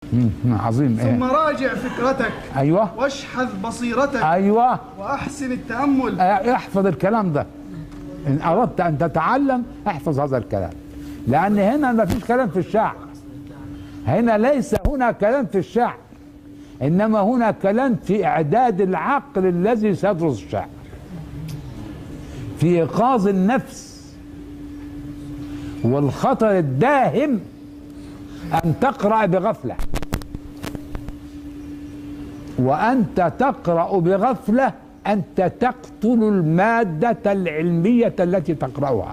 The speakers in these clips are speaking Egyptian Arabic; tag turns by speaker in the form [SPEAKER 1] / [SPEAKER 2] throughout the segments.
[SPEAKER 1] مم، عظيم
[SPEAKER 2] ثم
[SPEAKER 1] ايه
[SPEAKER 2] راجع فكرتك
[SPEAKER 1] ايوه
[SPEAKER 2] واشحذ بصيرتك
[SPEAKER 1] ايوه
[SPEAKER 2] وأحسن التأمل
[SPEAKER 1] آه، احفظ الكلام ده ان اردت ان تتعلم احفظ هذا الكلام لان هنا ما فيش كلام في الشعر هنا ليس هنا كلام في الشعر انما هنا كلام في اعداد العقل الذي سيدرس الشعر في ايقاظ النفس والخطر الداهم ان تقرا بغفله وأنت تقرأ بغفلة أنت تقتل المادة العلمية التي تقرأها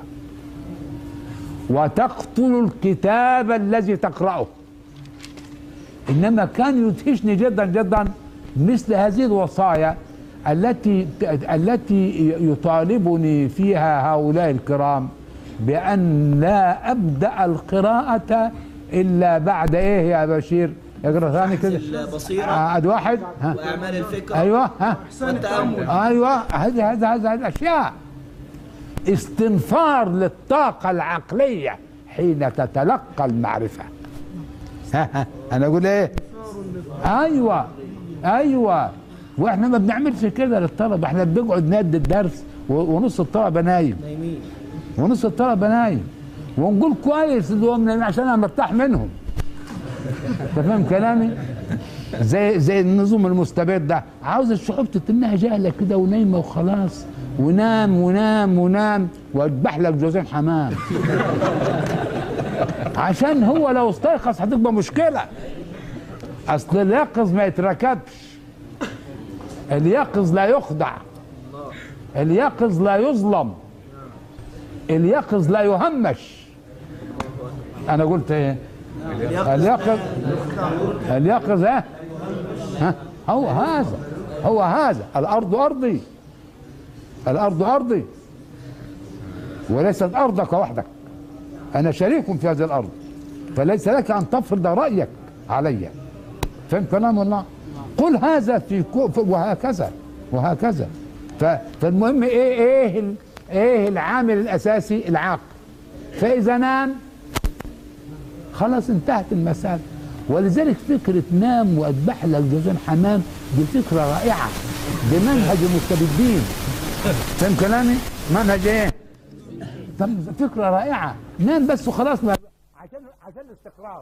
[SPEAKER 1] وتقتل الكتاب الذي تقرأه إنما كان يدهشني جدا جدا مثل هذه الوصايا التي التي يطالبني فيها هؤلاء الكرام بأن لا أبدأ القراءة إلا بعد إيه يا بشير اقرأ ثاني كده
[SPEAKER 3] البصيرة
[SPEAKER 1] آه، اد واحد ها
[SPEAKER 3] وأعمال الفكرة
[SPEAKER 1] ايوه ها
[SPEAKER 3] والتأمل
[SPEAKER 1] ايوه هذه هذه هذه الاشياء استنفار للطاقه العقليه حين تتلقى المعرفه ها ها انا اقول ايه ايوه ايوه واحنا ما بنعملش كده للطلبه احنا بنقعد نادي الدرس و- ونص الطلبه نايم
[SPEAKER 3] نايمين
[SPEAKER 1] ونص الطلبه نايم ونقول كويس دول من- عشان انا مرتاح منهم انت فاهم كلامي؟ زي زي النظم المستبد ده عاوز الشعوب تتنها جهله كده ونايمه وخلاص ونام ونام ونام واذبح لك جوزين حمام عشان هو لو استيقظ هتبقى مشكله اصل اليقظ ما يتركبش اليقظ لا يخدع اليقظ لا يظلم اليقظ لا يهمش انا قلت ايه اليقظ اليقظ ها ها هو هذا هو هذا الارض ارضي الارض ارضي وليست ارضك وحدك انا شريك في هذه الارض فليس لك ان تفرض رايك علي فهم كلام الله قل هذا في كو في- وهكذا وهكذا ف- فالمهم ايه ايه ال- ايه العامل الاساسي العقل فاذا نام خلاص انتهت المسألة ولذلك فكرة نام وأذبح لك جوزين حمام دي فكرة رائعة دي منهج المستبدين فاهم كلامي؟ منهج ايه؟ طب فكرة رائعة نام بس وخلاص ما عشان عشان الاستقرار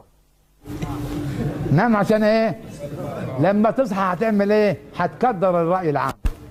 [SPEAKER 1] نام عشان ايه؟ لما تصحى هتعمل ايه؟ هتكدر الرأي العام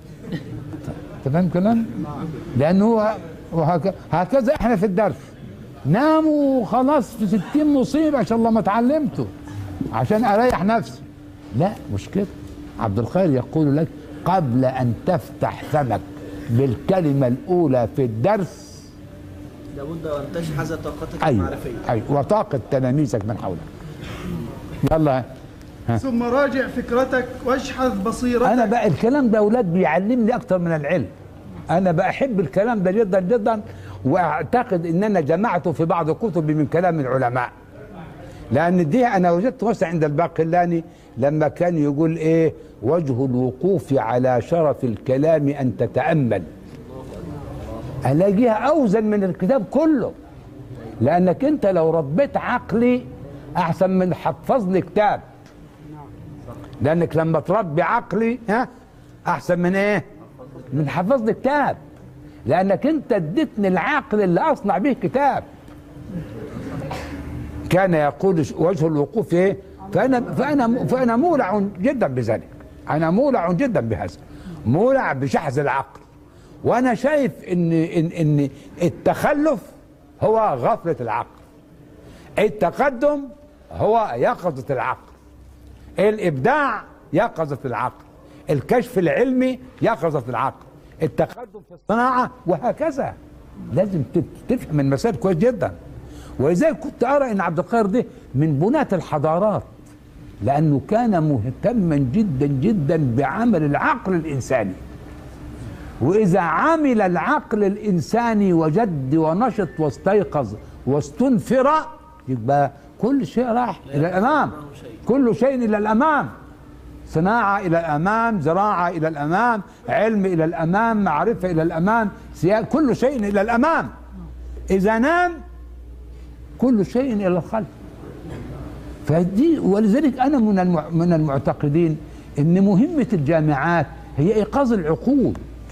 [SPEAKER 1] انت فاهم كلام؟ لأنه هو وهك- هكذا احنا في الدرس ناموا وخلاص في ستين مصيبة عشان الله ما اتعلمته عشان اريح نفسي لا مش كده عبد الخير يقول لك قبل ان تفتح فمك بالكلمة الاولى في الدرس
[SPEAKER 3] لابد أن تشحذ طاقتك
[SPEAKER 1] ايوه
[SPEAKER 3] المعرفية
[SPEAKER 1] ايوه وطاقة تلاميذك من حولك يلا
[SPEAKER 2] ثم راجع فكرتك واشحذ بصيرتك
[SPEAKER 1] انا بقى الكلام ده اولاد بيعلمني اكتر من العلم انا بحب الكلام ده جدا جدا واعتقد ان انا جمعته في بعض كتبي من كلام العلماء لان دي انا وجدت مثلا عند الباقلاني لما كان يقول ايه وجه الوقوف على شرف الكلام ان تتامل الاقيها اوزن من الكتاب كله لانك انت لو ربيت عقلي احسن من حفظ لي كتاب لانك لما تربي عقلي ها احسن من ايه من حفظ لي كتاب لانك انت اديتني العقل اللي اصنع به كتاب كان يقول وجه الوقوف ايه فانا فانا فانا مولع جدا بذلك انا مولع جدا بهذا مولع بشحذ العقل وانا شايف ان ان ان التخلف هو غفله العقل التقدم هو يقظه العقل الابداع يقظه العقل الكشف العلمي يقظه العقل التقدم في الصناعه وهكذا لازم تت- تفهم المسائل كويس جدا ولذلك كنت ارى ان عبد القاهر ده من بناة الحضارات لانه كان مهتما جدا جدا بعمل العقل الانساني واذا عمل العقل الانساني وجد ونشط واستيقظ واستنفر يبقى كل شيء راح الى الامام كل شيء الى الامام صناعة إلى الأمام زراعة إلى الأمام علم إلى الأمام معرفة إلى الأمام سيا- كل شيء إلى الأمام إذا نام كل شيء إلى الخلف فدي ولذلك انا من المع- من المعتقدين ان مهمه الجامعات هي ايقاظ العقول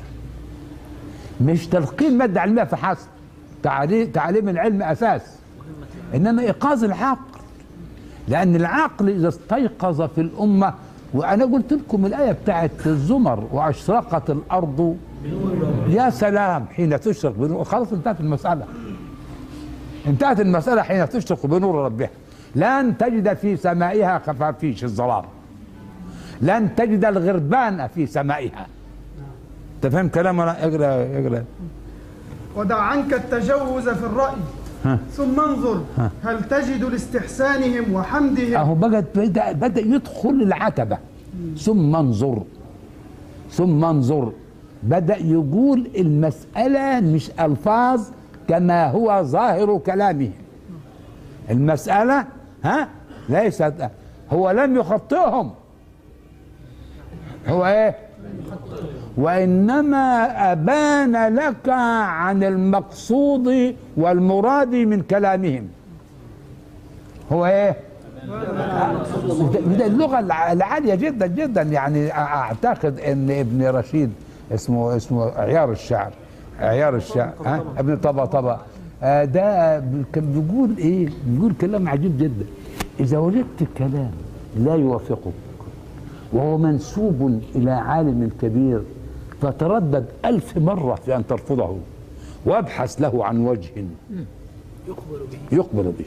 [SPEAKER 1] مش تلقين ماده علميه فحسب تعليم تعليم العلم اساس انما ايقاظ العقل لان العقل اذا استيقظ في الامه وانا قلت لكم الايه بتاعت الزمر واشرقت الارض يا سلام حين تشرق بنور خلاص انتهت المساله انتهت المساله حين تشرق بنور ربها لن تجد في سمائها خفافيش الظلام لن تجد الغربان في سمائها انت فاهم كلام ولا اقرا اقرا
[SPEAKER 2] ودع عنك التجوز في الرأي
[SPEAKER 1] ها.
[SPEAKER 2] ثم انظر هل تجد لاستحسانهم وحمدهم
[SPEAKER 1] اهو بقى بدا بدا يدخل العتبه ثم انظر ثم انظر بدا يقول المساله مش الفاظ كما هو ظاهر كلامه المساله ها ليست هو لم يخطئهم هو ايه وانما ابان لك عن المقصود والمراد من كلامهم هو ايه وده وده اللغه الع- العاليه جدا جدا يعني أ- اعتقد ان ابن رشيد اسمه اسمه عيار الشعر عيار الشعر ها ابن طبا طبا آه، ده ب- كان بيقول ايه بيقول كلام عجيب جدا اذا وجدت كلام لا يوافقك وهو منسوب الى عالم كبير فتردد الف مره في ان ترفضه وابحث له عن وجه
[SPEAKER 3] يخبر به
[SPEAKER 1] يقبل به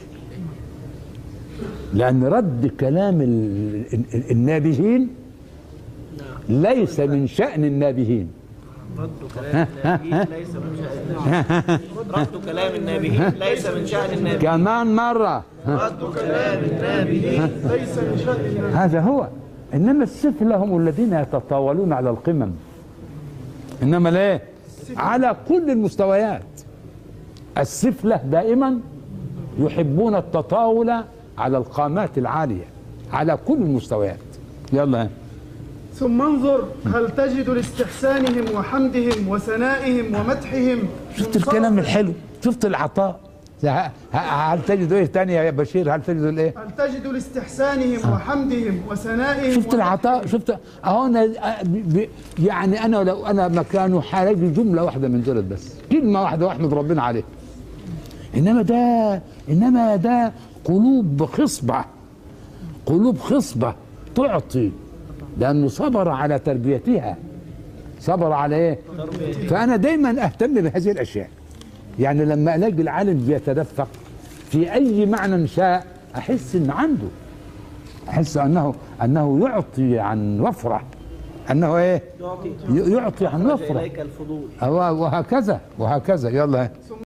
[SPEAKER 1] لأن رد كلام ال- ال- النابهين ليس من شأن النابهين
[SPEAKER 3] رد كلام النابهين ليس من شأن النابهين رد كلام النابهين ليس من شأن النابهين
[SPEAKER 1] كمان مرة
[SPEAKER 3] رد كلام النابهين
[SPEAKER 2] ليس من شأن
[SPEAKER 1] هذا هو إنما السفلة هم الذين يتطاولون على القمم إنما ليه على كل المستويات السفلة دائما يحبون التطاول على القامات العالية على كل المستويات يلا
[SPEAKER 2] ثم انظر هل تجد لاستحسانهم وحمدهم وثنائهم ومدحهم
[SPEAKER 1] شفت الكلام الحلو شفت العطاء ه- ه- هل تجد ايه تاني يا بشير هل تجد الايه
[SPEAKER 2] هل تجد لاستحسانهم وحمدهم وثنائهم
[SPEAKER 1] شفت العطاء شفت اهو انا أ- ب- ب- يعني انا لو انا مكانه هلاقي جمله واحده من دولت بس كلمه واحده واحمد ربنا عليه انما ده انما ده قلوب خصبه قلوب خصبه تعطي لانه صبر على تربيتها صبر على ايه فانا دايما اهتم بهذه الاشياء يعني لما الاقي العالم بيتدفق في اي معنى شاء احس ان عنده احس انه انه يعطي عن وفره انه ايه
[SPEAKER 3] يعطي
[SPEAKER 1] ي- يعطي عن
[SPEAKER 3] أخرج
[SPEAKER 1] وفره
[SPEAKER 3] إليك الفضول
[SPEAKER 1] أو- وهكذا وهكذا يلا